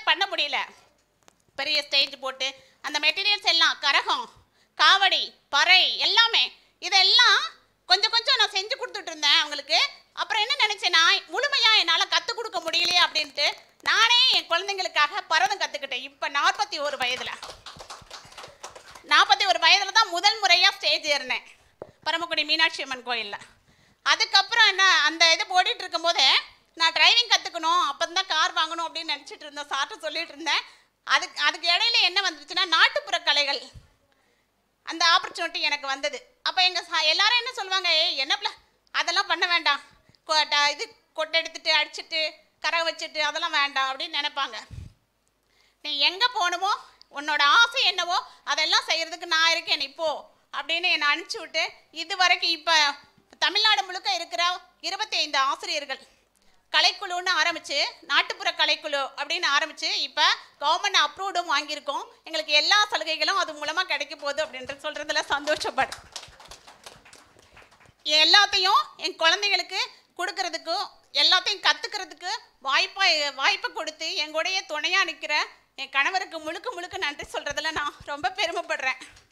பண்ண முடியல பெரிய ஸ்டேஜ் போட்டு அந்த மெட்டீரியல்ஸ் எல்லாம் கரகம் காவடி பறை எல்லாமே இதெல்லாம் கொஞ்சம் கொஞ்சம் நான் செஞ்சு கொடுத்துட்டு இருந்தேன் அவங்களுக்கு அப்புறம் என்ன நினைச்சேன்னா முழுமையா என்னால் கற்றுக் கொடுக்க முடியலையே அப்படின்ட்டு நானே என் குழந்தைங்களுக்காக பரதம் கற்றுக்கிட்டேன் இப்போ நாற்பத்தி ஒரு வயதில் நாற்பத்தி ஒரு வயதில் தான் முதல் முறையாக ஸ்டேஜ் ஏறினேன் பரமக்குடி மீனாட்சி அம்மன் கோயிலில் அதுக்கப்புறம் என்ன அந்த இது ஓடிட்டு இருக்கும்போதே நான் டிரைவிங் கற்றுக்கணும் அப்போ தான் கார் வாங்கணும் அப்படின்னு நினச்சிட்டு இருந்தேன் சார்ட்ட சொல்லிட்டு இருந்தேன் அதுக்கு அதுக்கு இடையில என்ன வந்துருச்சுன்னா நாட்டுப்புற கலைகள் அந்த ஆப்பர்ச்சுனிட்டி எனக்கு வந்தது அப்போ எங்கள் எல்லாரும் என்ன சொல்லுவாங்க ஏய் என்னப்ல அதெல்லாம் பண்ண வேண்டாம் கொ- ட- இது கொட்டை எடுத்துட்டு அடிச்சிட்டு கரை வச்சுட்டு அதெல்லாம் வேண்டாம் அப்படின்னு நினைப்பாங்க நீ எங்கே போகணுமோ உன்னோட ஆசை என்னவோ அதெல்லாம் செய்கிறதுக்கு நான் இருக்கேன் நீ போ அப்படின்னு என்னை அனுப்பிச்சி விட்டு இது வரைக்கும் இப்போ தமிழ்நாடு முழுக்க இருக்கிற இருபத்தி ஐந்து ஆசிரியர்கள் கலைக்குழுன்னு ஆரம்பித்து நாட்டுப்புற கலைக்குழு அப்படின்னு ஆரம்பித்து இப்போ கவர்மெண்ட் அப்ரூவ்டும் வாங்கியிருக்கோம் எங்களுக்கு எல்லா சலுகைகளும் அது மூலமாக கிடைக்க போகுது அப்படின்ட்டு சொல்கிறதுல சந்தோஷப்படு எல்லாத்தையும் என் குழந்தைங்களுக்கு கொடுக்கறதுக்கும் எல்லாத்தையும் கற்றுக்கிறதுக்கு வாய்ப்பை வாய்ப்பை கொடுத்து என் கூடயே துணையாக நிற்கிற என் கணவருக்கு முழுக்க முழுக்க நன்றி சொல்கிறதுல நான் ரொம்ப பெருமைப்படுறேன்